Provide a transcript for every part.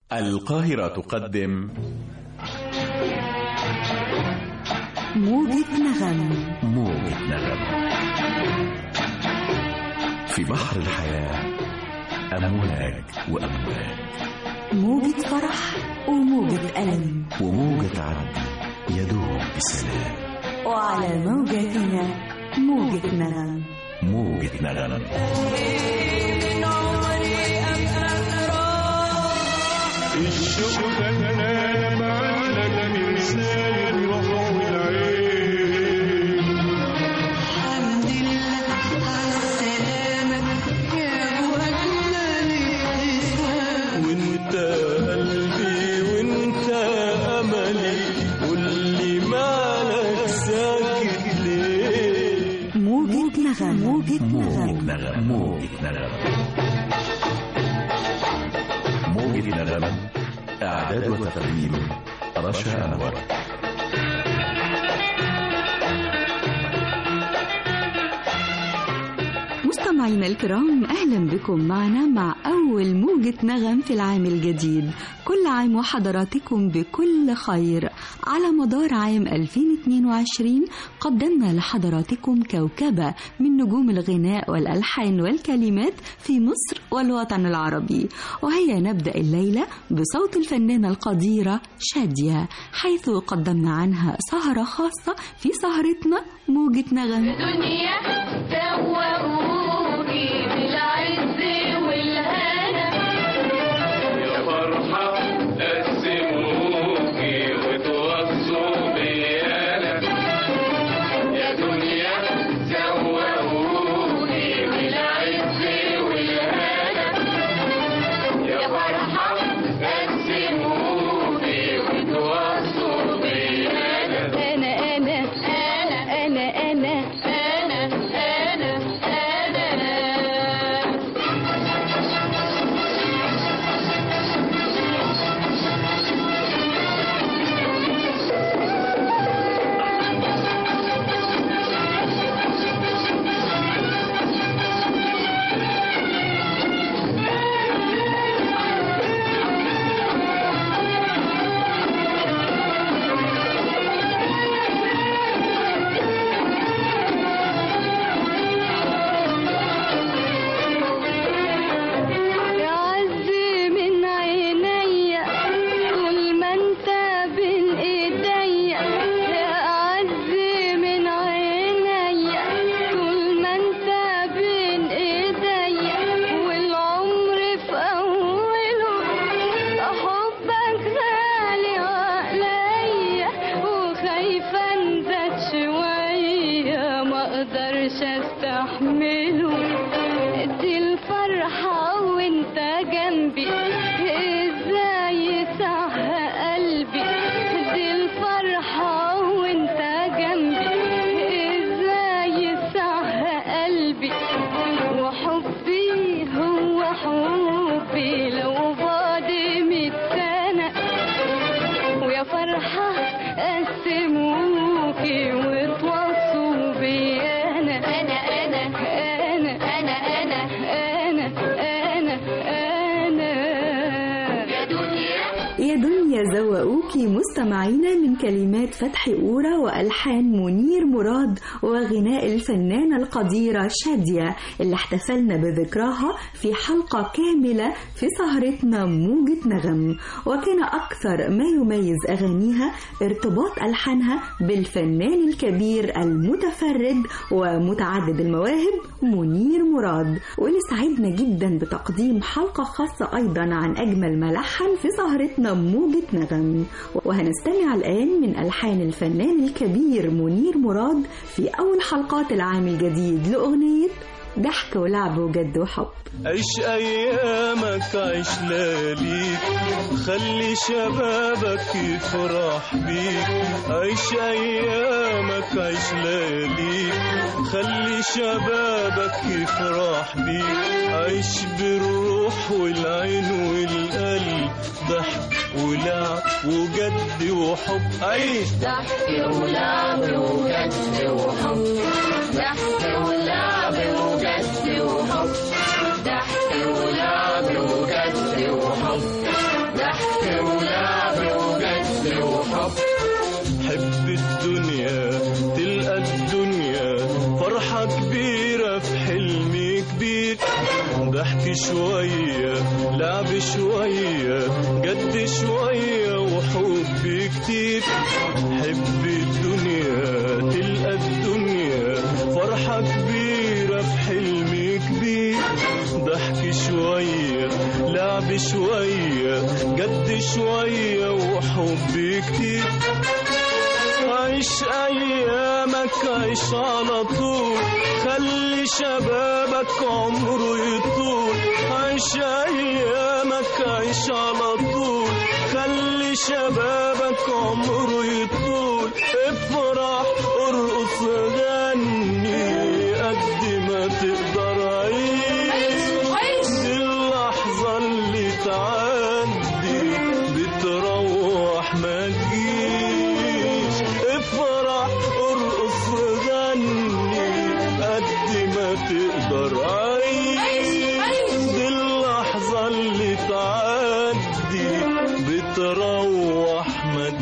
القاهرة تقدم موجة نغم موجة نغم في بحر الحياة أمواج وأمواج موجة فرح وموجة ألم وموجة عدل يدوب بسلام وعلى موجتنا موجة نغم موجة نغم الشوق فنان معلق من لسان الروح والعين الحمد لله على السلامة يا وهلا الابتسام وانت قلبي وانت املي واللي مالك ساكت ليه موجة نغم موجة موجة نغم نغم موجة نغم موجة نغم إعداد وتقديم رشا أنور مستمعينا الكرام أهلا بكم معنا مع أول موجة نغم في العام الجديد كل عام وحضراتكم بكل خير على مدار عام 2022 قدمنا لحضراتكم كوكبة من نجوم الغناء والألحان والكلمات في مصر والوطن العربي وهيا نبدأ الليلة بصوت الفنانة القديرة شادية حيث قدمنا عنها سهرة خاصة في سهرتنا موجة نغم دنيا دوقوني بالعز والهنا يا فرحة قسموكي وتوصوا بيانا يا دنيا زوقوني بالعز والهنا يا فرحة قسموكي وتوصوا بيانا أنا أنا أنا أنا أنا أنا أنا أنا يا عزي من عينيا طول ما انت بين ايديا يا عزي من عينيا طول ما انت بين ايديا والعمر في اوله حبك غالي عليا وخايفه انزل شويه ما اقدرش استحمله دي الفرحة وانت جنبي ازاي صح قلبي دي الفرحة وانت جنبي ازاي صح قلبي وحبي هو حبي لو بعد ميت سنة ويا فرحة قسموكي وتوصوا بي أنا أنا أنا أنا أنا أنا أنا أنا أنا يا دنيا يا دنيا زوقوكي مستمعينا من كلمات فتحي أورا وألحان منير مراد وغناء الفنانة القديرة شادية اللي احتفلنا بذكراها في حلقة كاملة في سهرتنا موجة نغم وكان أكثر ما يميز أغانيها ارتباط ألحانها بالفنان الكبير المتفرد ومتعدد المواهب منير مراد واللي سعدنا جدا بتقديم حلقة خاصة أيضا عن أجمل ما لحن في سهرتنا موجة نغم وهنستمع الآن من ألحان الفنان الكبير منير مراد في أول حلقات العام الجديد لأغنية ضحك ولعب وجد وحب عيش ايامك عيش لياليك خلي شبابك يفرح بيك عيش ايامك عيش لياليك خلي شبابك يفرح بيك عيش بالروح والعين والقلب ضحك ولعب وجد وحب عيش ضحك ولعب وجد وحب ضحك ولعب وجد وحب ضحك ولعب وجد وحب ضحك ولعب وجد وحب حب الدنيا تلقى الدنيا فرحة كبيرة في حلم كبير ضحك شوية لعب شوية جد شوية وحب كتير حب الدنيا تلقى الدنيا فرحة كبيرة في حلم كبير ضحك شوية لعب شوية جد شوية وحب كتير عيش أيامك عيش على طول خلي شبابك عمره يطول عيش أيامك عيش على طول خلي شبابك عمره يطول افرح ارقص غني قد ما تقدر عيش دي اللحظة اللي تعدي بتروح ما تجيش افرح ارقص غني قد ما تقدر عيش دي اللحظة اللي تعدي بتروح ما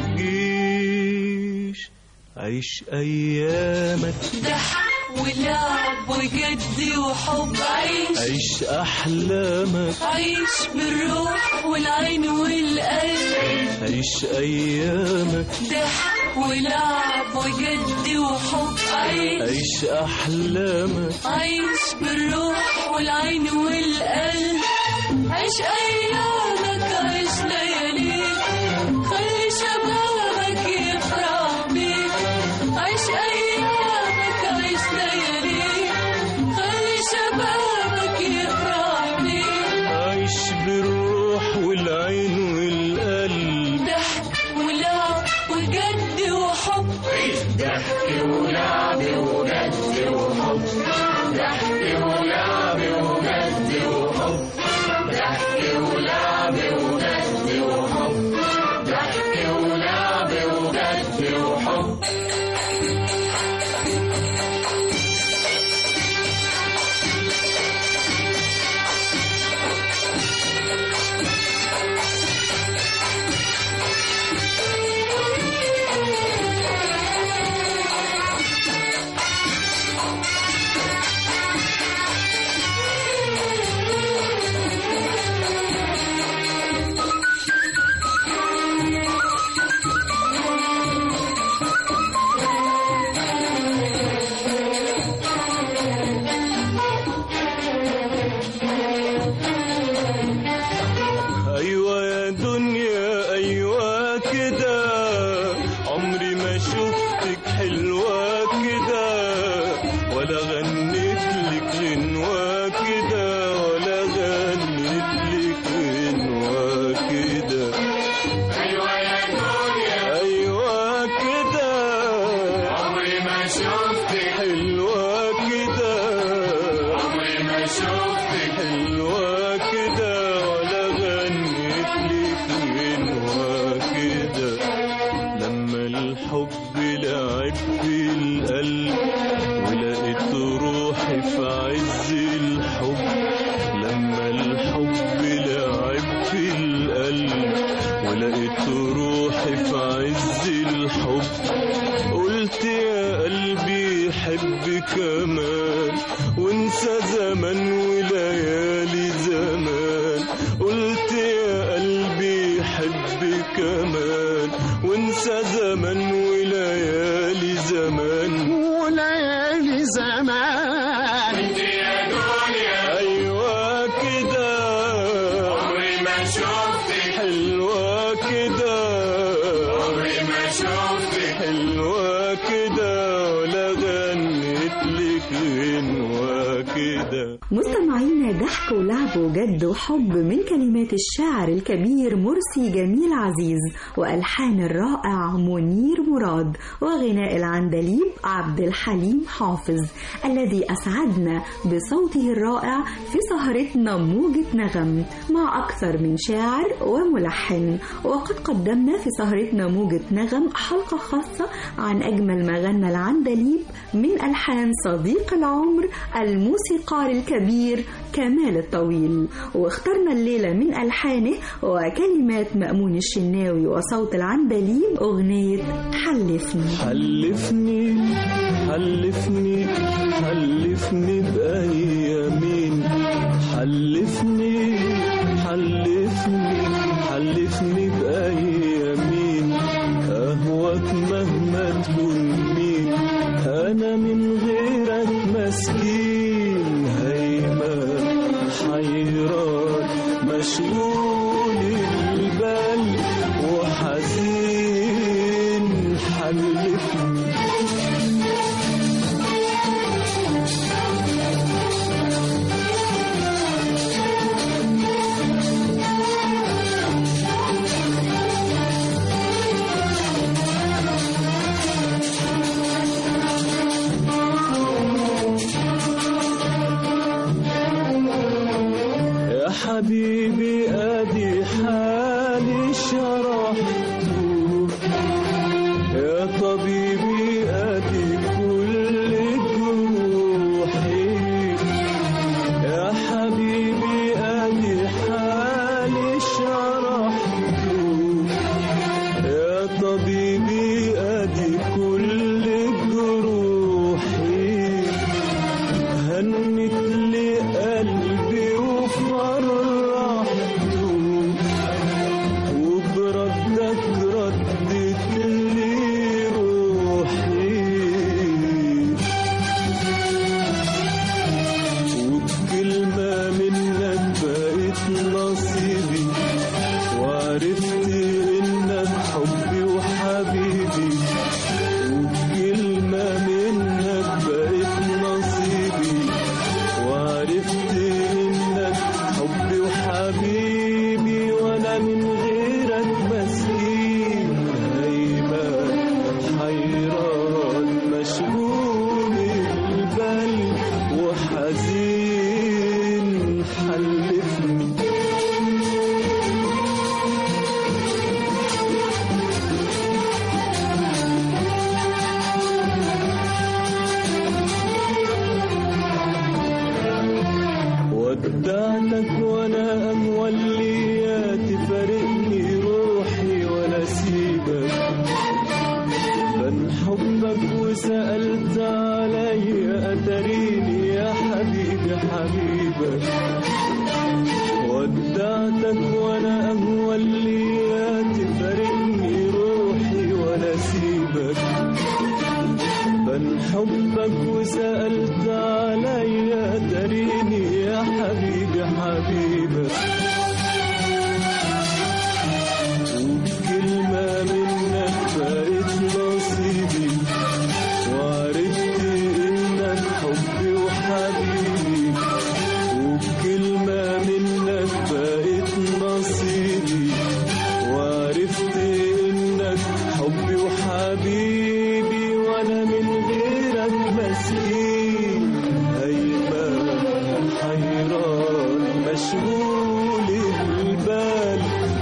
تجيش عيش أيامك ضحك ولعب وجد وحب عيش عيش أحلامك عيش بالروح والعين والقلب عيش أيامك ضحك ولعب وجد وحب عيش عيش أحلامك عيش بالروح والعين والقلب عيش أيامك عيش لياليك خلي شبابك يفرح بيك عيش أيامك عيش لياليك خلي شبابك يفرح بيك عيش بالروح والعين والقلب ضحك ولعب وجد وحب ضحك ولعب وجد وحب ضحك ولعب وجد وحب ضحك ولعب وجد وحب ضحك ولعب وجد وحب أيوة يا دنيا أيوة كده عمري ما شفتك حلوة كده ولا غنيت لك غنوة كده ولا غنيت لك غنوة كده أيوة يا دنيا أيوة كده عمري ما شفتك حلوة كده عمري ما شفتك حلوة كده ولا غنيت لك غنوة كده لما الحب لعب في القلب ولقيت روحي في عز الحب لما الحب لعب في القلب ولقيت روحي في عز الحب قلت يا قلبي حب كمان وانسى زمن وليالي زمان قلت يا قلبي حب كمان وانسى زمن وليالي زمان وليالي زمان يا دنيا ايوه كده عمري ما شفتك حلوه كده عمري ما شفتك حلوة كده ولا غنيت لك غنوة كده مستمعينا ضحك ولعب وجد وحب من كلمات الشاعر الكبير مرسي جميل عزيز وألحان الرائع منير مراد وغناء العندليب عبد الحليم حافظ الذي أسعدنا بصوته الرائع في سهرتنا موجة نغم مع أكثر من شاعر وملحن وقد قدمنا في سهرتنا موجة نغم حلقة خاصة عن أجمل ما غنى العندليب من ألحان صديق العمر الموسيقار الكبير كمال الطويل واخترنا الليلة من ألحانه وكلمات مأمون الشناوي وصوت العندليب أغنية حلفني حلفني حلفني حلفني بأيامين حلفني حلفني حلفني بأيامين أهواك مهما تكون مين أنا من غيرك مسكين هيمن حيران مشغول البال وحزين حلفني يا حبيبي ادي حالي شرحته يا طبيبي ادي كل جروحي يا حبيبي ادي حالي شرحته يا طبيبي ادي كل جروحي هنت لي قلبي وفرحته وبردك ردت لي روحي وبكلمة منك بقيت نصيبي وعرفت انك حبي وحبيبي وبكلمة منك بقيت نصيبي وعرفت انك حبي وحبيبي وانا من غيرك مسكين هيبان حيران مشغول البال وحزين حلفني ودعتك وانا اموليات تفارقني روحي ولا سيبك بن حبك وسألت علي أتريني يا حبيبي حبيبك ودعتك وانا اموليات تفارقني روحي ولا سيبك بن حبك وسألت علي تريني يا حبيبي حبيبك وبكلمة منك بقيت نصيبي وعرفت انك حبي وحبيبي وبكلمة منك بقيت نصيبي وعرفت انك حبي وحبيبي وانا من غيرك مسكين هيبان حيران مشغول البال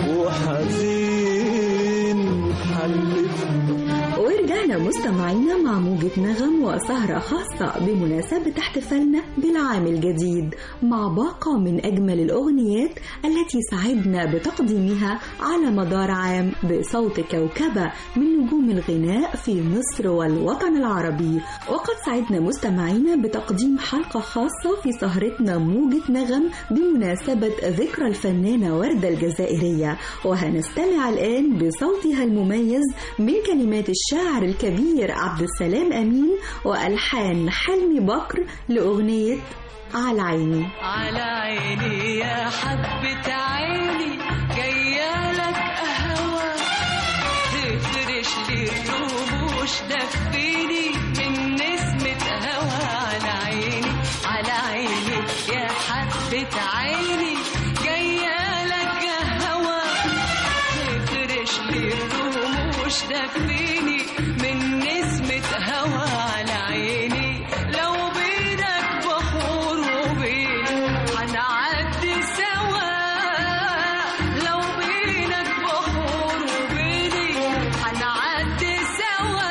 وحزين حلفني ورجعنا مستمعينا مع موجة نغم وسهرة خاصة بمناسبة احتفالنا بالعام الجديد مع باقة من أجمل الأغنيات التي سعدنا بتقديمها على مدار عام بصوت كوكبة من نجوم الغناء في مصر والوطن العربي وقد سعدنا مستمعينا بتقديم حلقة خاصة في سهرتنا موجة نغم بمناسبة ذكرى الفنانة وردة الجزائرية وهنستمع الآن بصوتها المميز من كلمات الشاعر الكبير عبد السلام أمين وألحان حلمي بكر لأغنية على عيني على عيني يا حبة عيني جاية لك قهوة تفرش لي الرموش دفيني من نسمة هوا على عيني على عيني يا حبة عيني جاية لك قهوة تفرش لي الرموش دفيني من نسمة هوا على عيني لو بينك بحور وبيني هنعدي سوا لو بينك بحور وبيني هنعدي سوا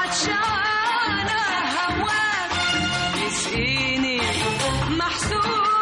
عطشانة هواك يسقيني محسود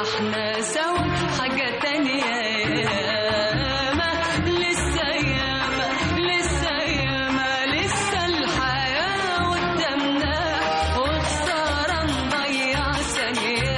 احنا سوا حاجة تانية ياما لسه ياما لسه ياما لسه الحياة قدامنا وخسارة نضيع ثانية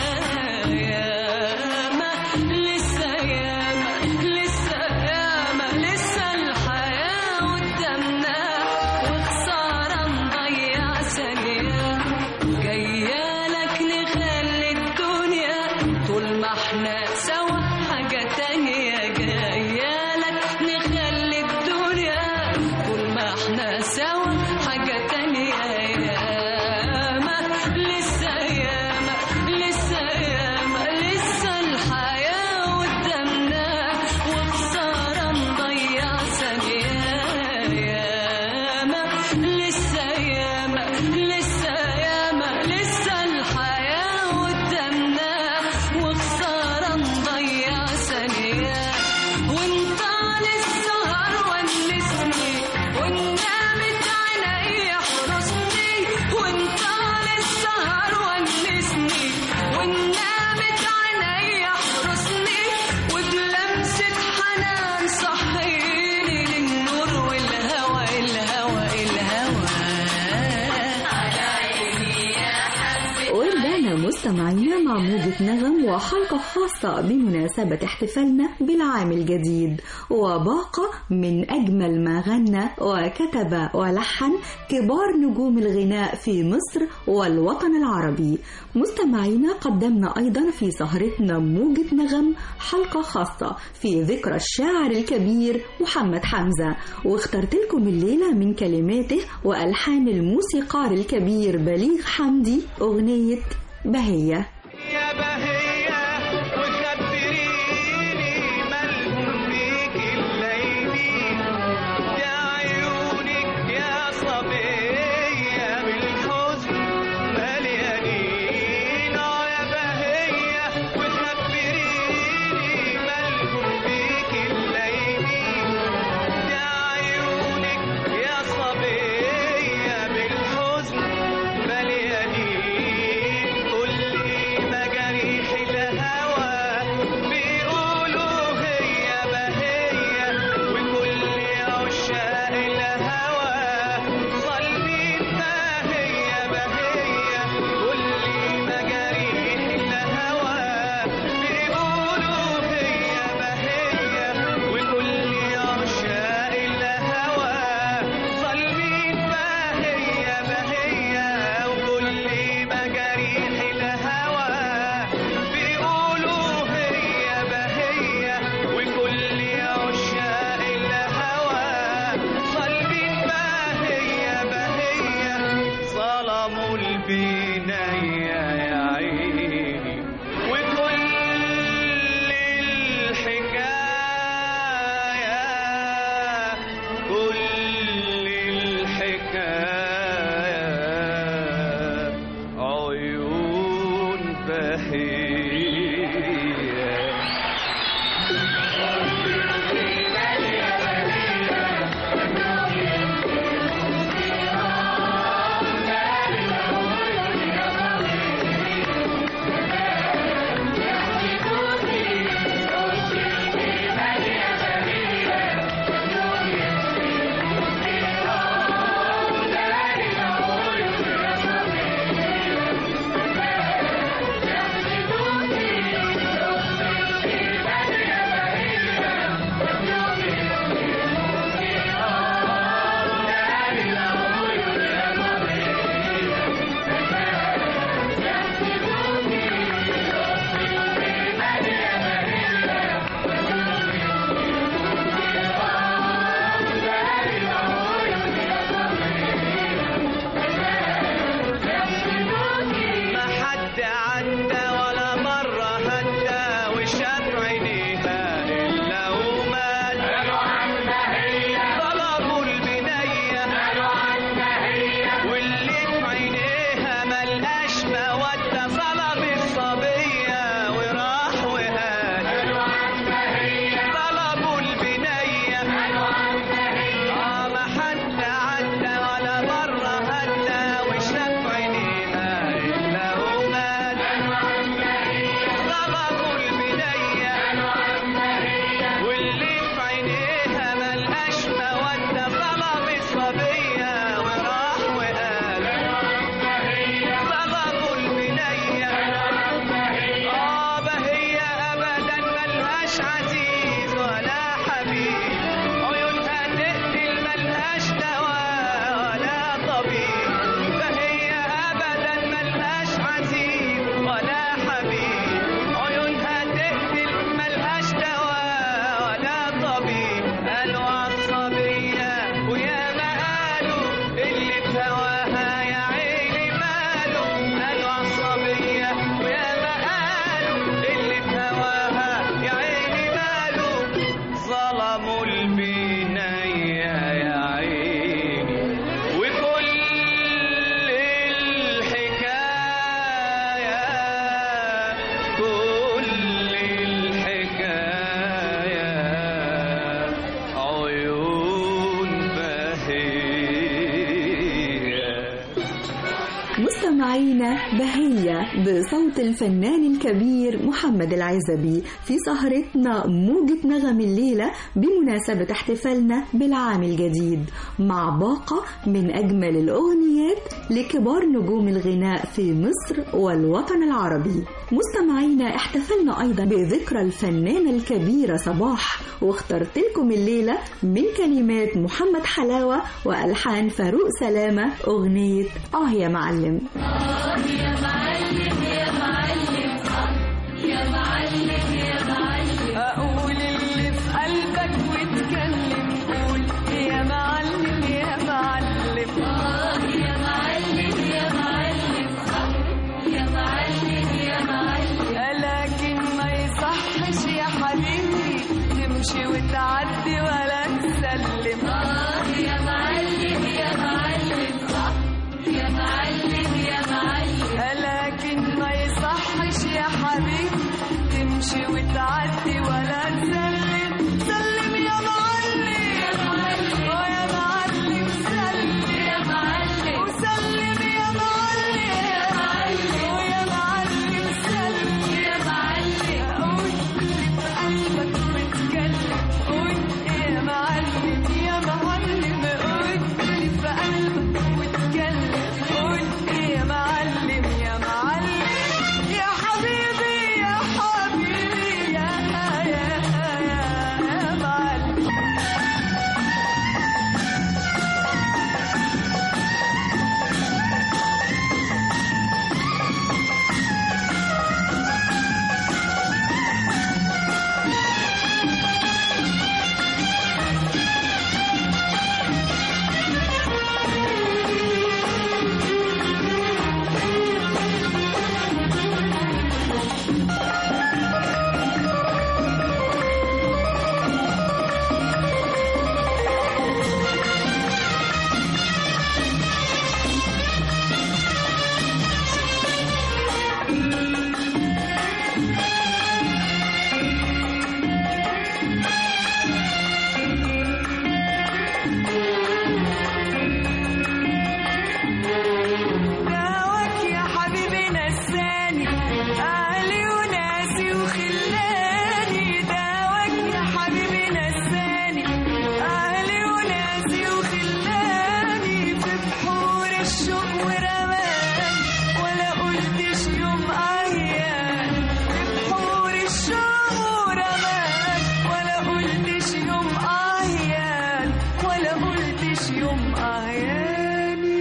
ياما لسه ياما لسه ياما لسه الحياة قدامنا وخسارة نضيع ثانية جايالك نخلي الدنيا طول ما احنا سوا حاجة تانية جايالك نخلي الدنيا طول ما احنا سوا حاجة تانية ياما لسه ياما لسه ياما لسه الحياة قدامنا وخسارة نضيع ثانية ياما لسه ياما لسه ياما لسه الحياة قدامنا وخسارة نضيع ثانية وانت على السهر ونسني ونامت عيني حرسني وانت على السهر ونسني ونامت عيني حرسني وبلمسة حنان صحيني للنور والهوى الهوى الهوى ورجعنا مستمعينا مع موجة نغم وحلقة خاصة بمناسبة احتفالنا بالعام الجديد وباقة من أجمل ما غنى وكتب ولحن كبار نجوم الغناء في مصر والوطن العربي مستمعينا قدمنا أيضا في سهرتنا موجة نغم حلقة خاصة في ذكرى الشاعر الكبير محمد حمزة واخترت لكم الليلة من كلماته وألحان الموسيقار الكبير بليغ حمدي أغنية بهية يا بهية وخبريني مالهم بيك الليلين يا عيونك يا صبية بالحزن مليانين آه يا بهية وخبريني مالهم بيك الليلين يا عيونك يا صبية بالحزن مليانين قولي مستمعينا بهية بصوت الفنان الكبير محمد العزبي في سهرتنا موجة نغم الليلة بمناسبة احتفالنا بالعام الجديد مع باقة من أجمل الأغنيات لكبار نجوم الغناء في مصر والوطن العربي مستمعينا احتفلنا أيضا بذكرى الفنانة الكبيرة صباح واخترت لكم الليلة من كلمات محمد حلاوة وألحان فاروق سلامة أغنية آه يا معلم أقول اللي في قلبك واتكلم قول يا معلم يا معلم يا معلم يا معلم يا معلم يا معلم لكن ما يصحش يا حبيبي تمشي وتعدي ولا تسلم يا معلم يا معلم يا معلم يا معلم لكن ما يصحش يا حبيبي تمشي وتعدي ولا تسلم سلم يا معلم يا معلم ويا معلم سلم يا معلم وسلم يا معلم يا معلم ويا معلم سلم يا معلم قول اللي في قلبك واتكلم قول يا معلم يا معلم قول اللي في قلبك واتكلم قول يا معلم يا معلم يا حبيبي يا حبيبي يا يا يا يا معلم دعوك يا حبيبي نساني أهلي وناسي وخلاني دعوك يا حبيبي نساني أهلي وناسي وخلاني في بحور الشوق ورماني ولا قلتش يوم أيام في بحور الشوق ورماني ولا قلتش يوم أيام ولا قلتش يوم أيامي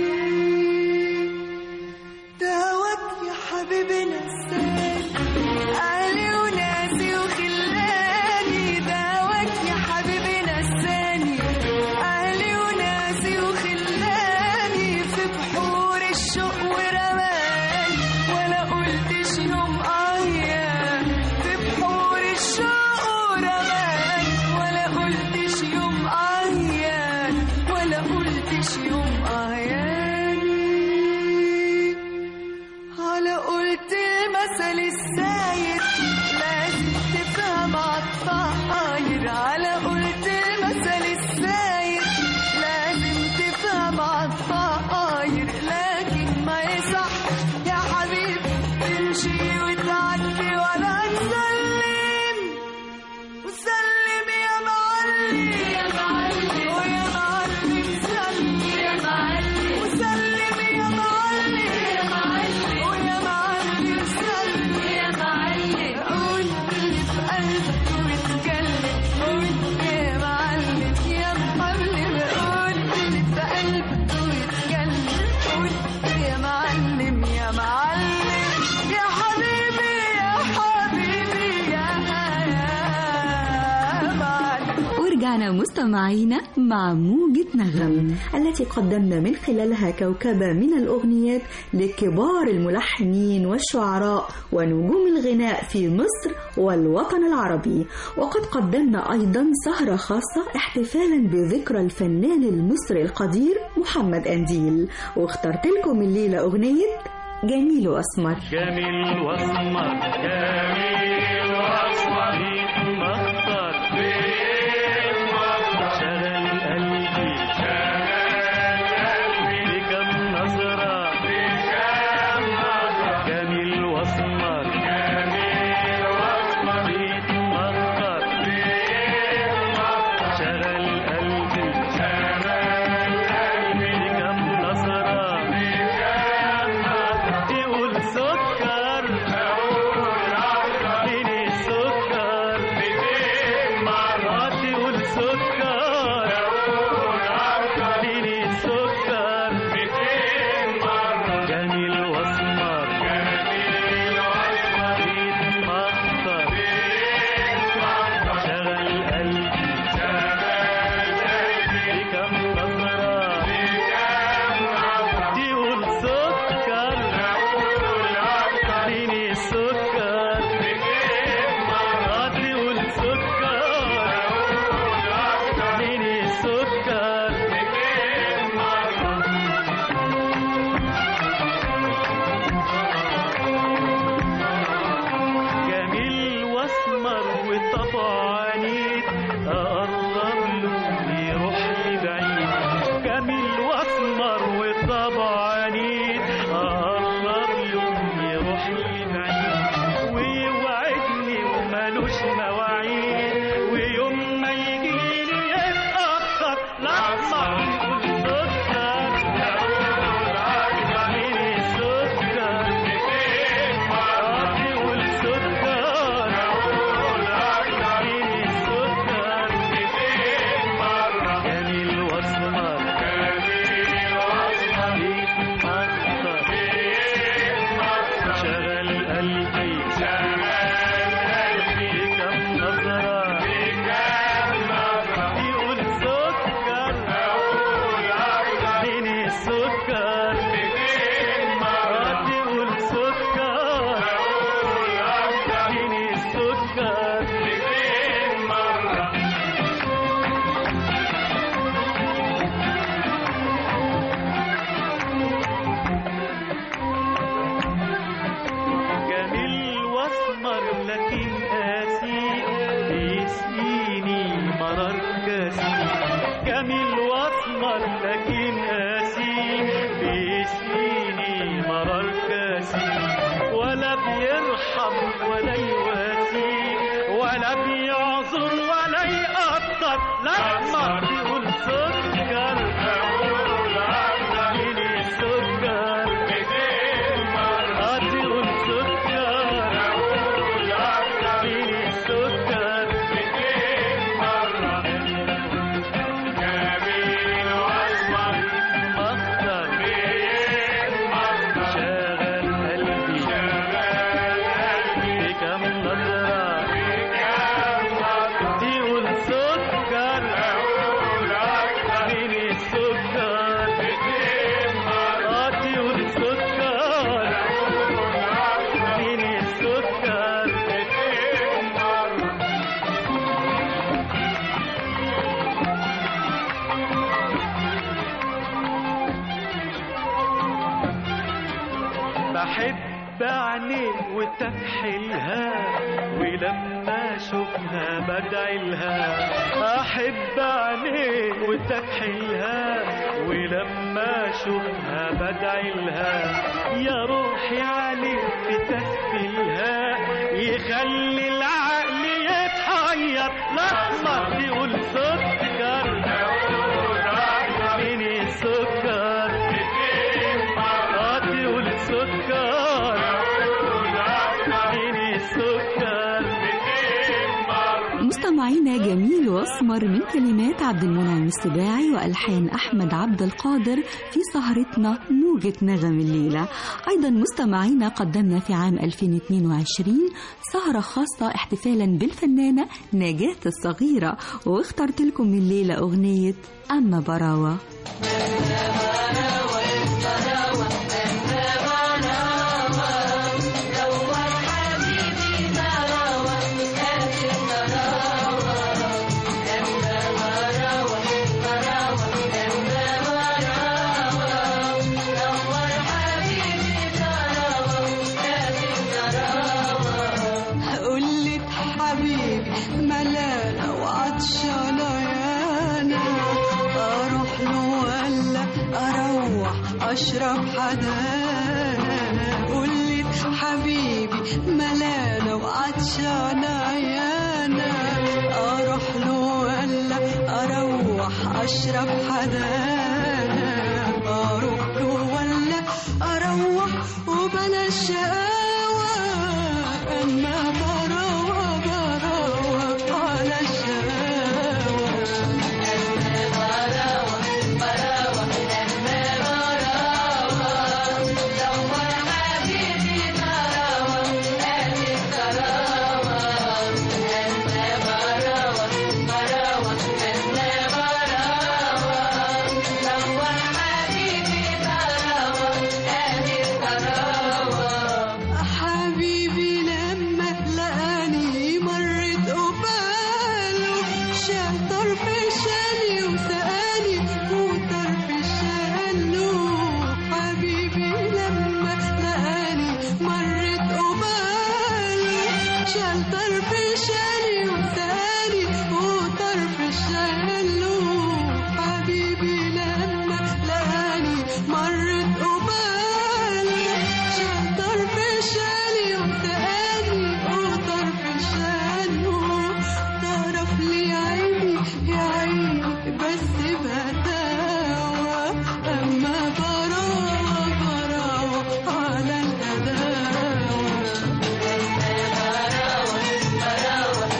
دعوك يا حبيبي نساني أهلي وناسي وخلاني دعوك يا حبيبي نساني أهلي وناسي وخلاني في بحور الشوق ورماني ولا قلتش يوم أيام في بحور الشوق ورماني ولا قلتش يوم أيام ولا قلتش يوم أيامي على قلت المثل الساير لازم تفهم عالطاير على قلت المثل الساير لازم تفهم عالطاير لكن ما يصح يا حبيبي تمشي وتعدي ولا تسلم وسلم يا معلم يا معلم ويا معلم سلم يا معلم وسلم يا معلم يا معلم ويا معلم سلم يا معلم قول اللي في قلبك واتكلم قول يا معلم يا معلم قول اللي في قلبك واتكلم قول يا معلم يا معلم يا حبيبي يا حبيبي يا يا معلم ورجعنا مستمعينا مع موجة نغم التي قدمنا من خلالها كوكبة من الأغنيات لكبار الملحنين والشعراء ونجوم الغناء في مصر والوطن العربي وقد قدمنا أيضا سهرة خاصة احتفالا بذكرى الفنان المصري القدير محمد أنديل واخترت لكم الليلة أغنية جميل وأسمر جميل واسمر جميل واسمر بيت مختار بيت مختار شغل قلبي شغل قلبي بكم نظرة بكم لكن قاسي بيسقيني مرار كاسي جميل واسمر لكن قاسي بيسقيني مرار كاسي ولا بيرحم ولا يواسي ولا بيعذر ولا يقدر لما بيقول سكر اديني سكر آه تقول سكر اديني سكر مخطر شغل قلبي في كم نظرة تقول سكر اديني سكر آه تقول سكر اديني سكر بحب عينيك وتكحلها ولما اشوفها بدعي لها احب عينيك وتكحلها ولما اشوفها بدعي لها يا روحي عليك تتكفلها يخلي العقل يتحير لما تقول سكر اديني سكر آه تقول سكر اديني سكر مستمعينا جميل واسمر من كلمات عبد المنعم السباعي والحان احمد عبد القادر في سهرتنا موجة نغم الليله ايضا مستمعينا قدمنا في عام 2022 سهره خاصه احتفالا بالفنانه نجاة الصغيره واخترت لكم الليله اغنيه اما براوه قلت حبيبي ملانة وعطشانة يانا أروح له ولا أروح أشرب حدانا قلت حبيبي ملانة وعطشانة يانا أروح له ولا أروح أشرب حدانا أروح له ولا أروح وبلاش شقاوة أما براوة براوة على الشقاوة حبيبي لما لقاني مرت قباله شال طرف شالي وسقاني وطرف شاله حبيبي لما لقاني مرت قباله شال طرف شالي وسقاني وطرف شاله حبيبي لما لقاني مرت قباله شال طرف شالي وسقاني وطرف شاله تعرف لي عيني يا عيني بس بهداوة أما براوة براوة على الهداوة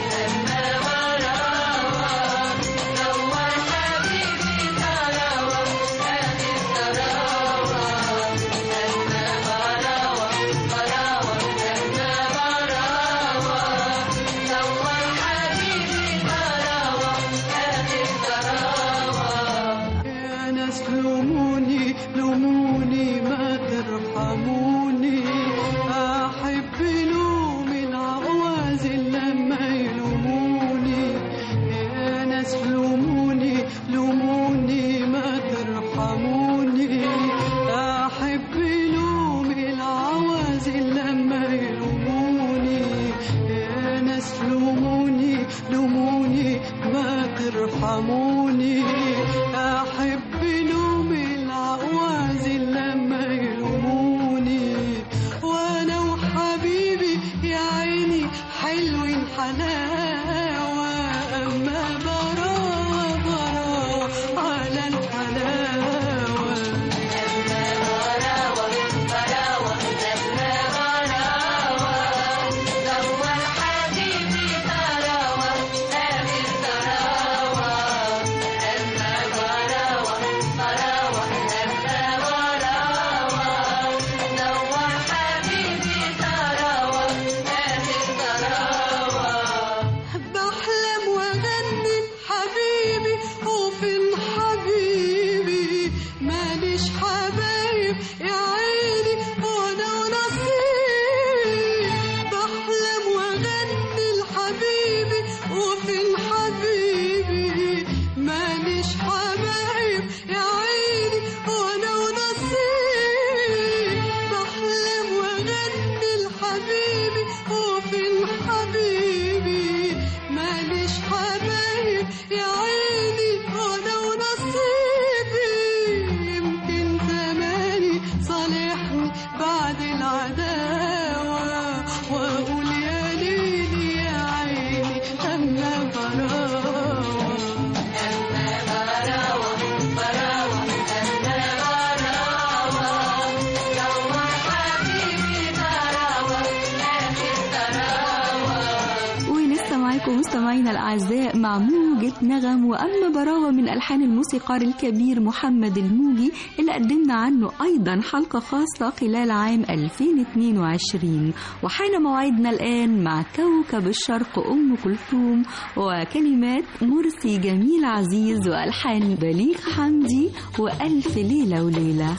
الناس لوموني لوموني ما ترحموني أحب لوم العواز لما يلوموني وأنا وحبيبي يا عيني حلوين حلاوة أما براوة براوة على الحلاوة بحلم واغني حبيبي وفين حبيبي ماليش حبايب يا عيني وانا ونصيب بحلم واغني لحبيبي وفين حبيبي ماليش حبايب يا عيني وانا ونصيب بحلم واغني لحبيبي وفين حبيبي ماليش حبايب يا عيني وانا ونصيبي يمكن زماني صالحني بعد العداوة واقول يا ليلي يا عيني اما براوة ولسه معاكم مستمعينا الأعزاء مع موجة نغم وأما براوة من ألحان الموسيقار الكبير محمد الموجي اللي قدمنا عنه أيضا حلقة خاصة خلال عام 2022 وحان موعدنا الآن مع كوكب الشرق أم كلثوم وكلمات مرسي جميل عزيز وألحان بليغ حمدي وألف ليلة وليلة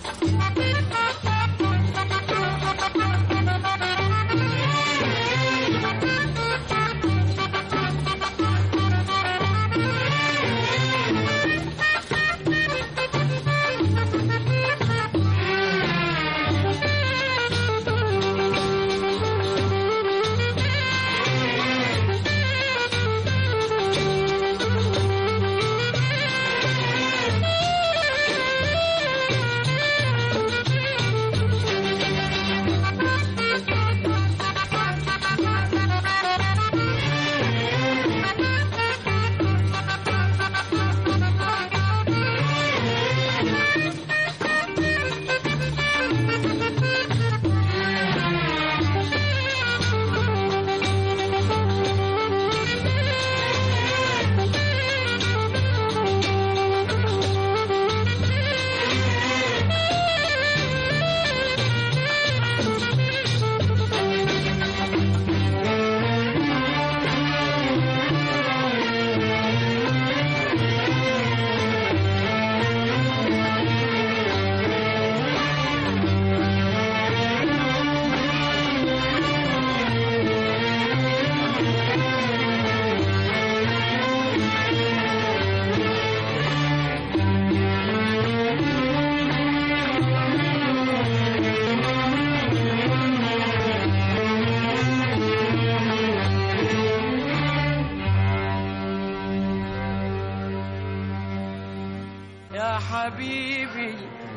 يا حبيبي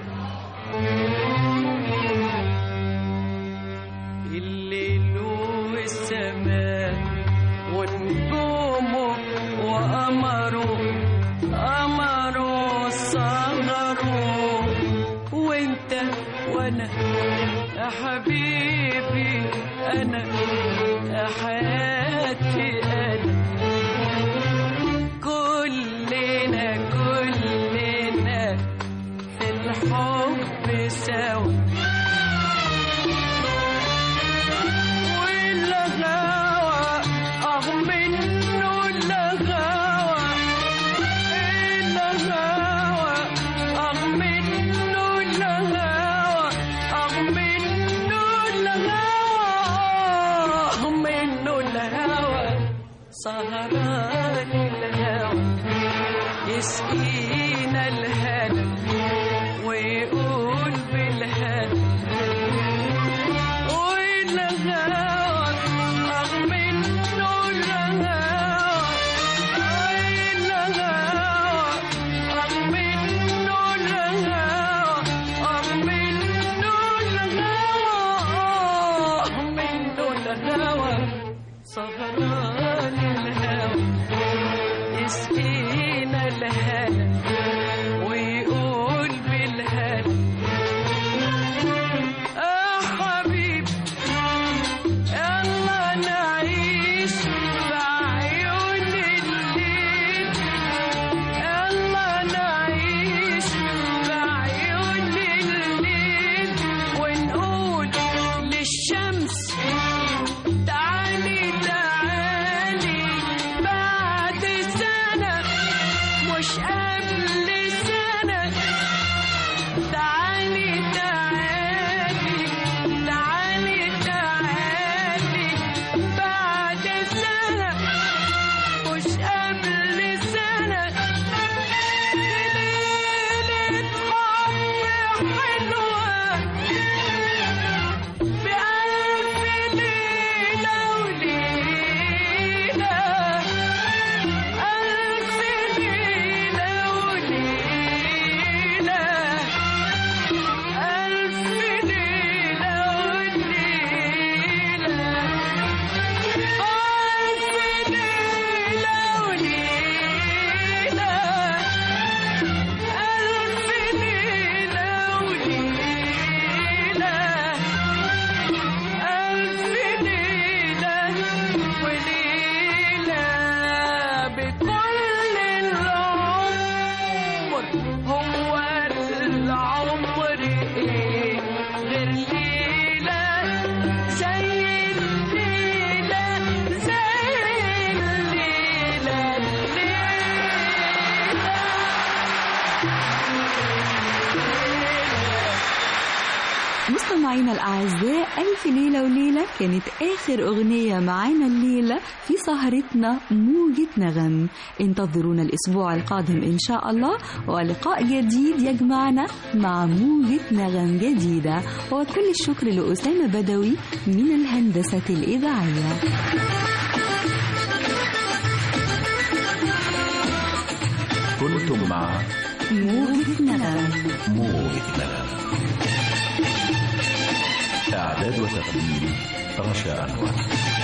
الليل والسماء ونجومه وقمره قمره صغره وانت وانا يا حبيبي انا يا حياتي انا كلنا كلنا في الحب سوا والغاوى اه منه الغاوى الغاوى اه منه الغاوى اه منه الغاوى اه منه الهوى سهران الهوى يسقينا الهنا ويقول بالهنا والهوى أغ منه سهران الهوى يسقينا الهنا ويقول بالهنا آه حبيبي يلا نعيش بعيون الليل يلا نعيش بعيون الليل ونقول للشمس تعالي تعالي بعد سنة مش قبل سنة تعالي تعالي تعالي تعالي بعد سنة مش قبل سنة ليلة حب حلوة بألف ليلة وليلة ألف ليلة وليلة ألف ليلة وليلة ألف ليلة وليلة ألف ليلة وليلة ألف ليلة وليلة بكل العمر هو العمر إيه غير ليلة زي الليلة زي الليلة مستمعينا الأعزاء ألف ليلة وليلة كانت آخر أغنية معانا الليلة في سهرتنا موجة نغم انتظرونا الأسبوع القادم إن شاء الله ولقاء جديد يجمعنا مع موجة نغم جديدة وكل الشكر لأسامة بدوي من الهندسة الإذاعية كنتم مع موجة نغم موجة نغم إعداد وتقديم رشا أنور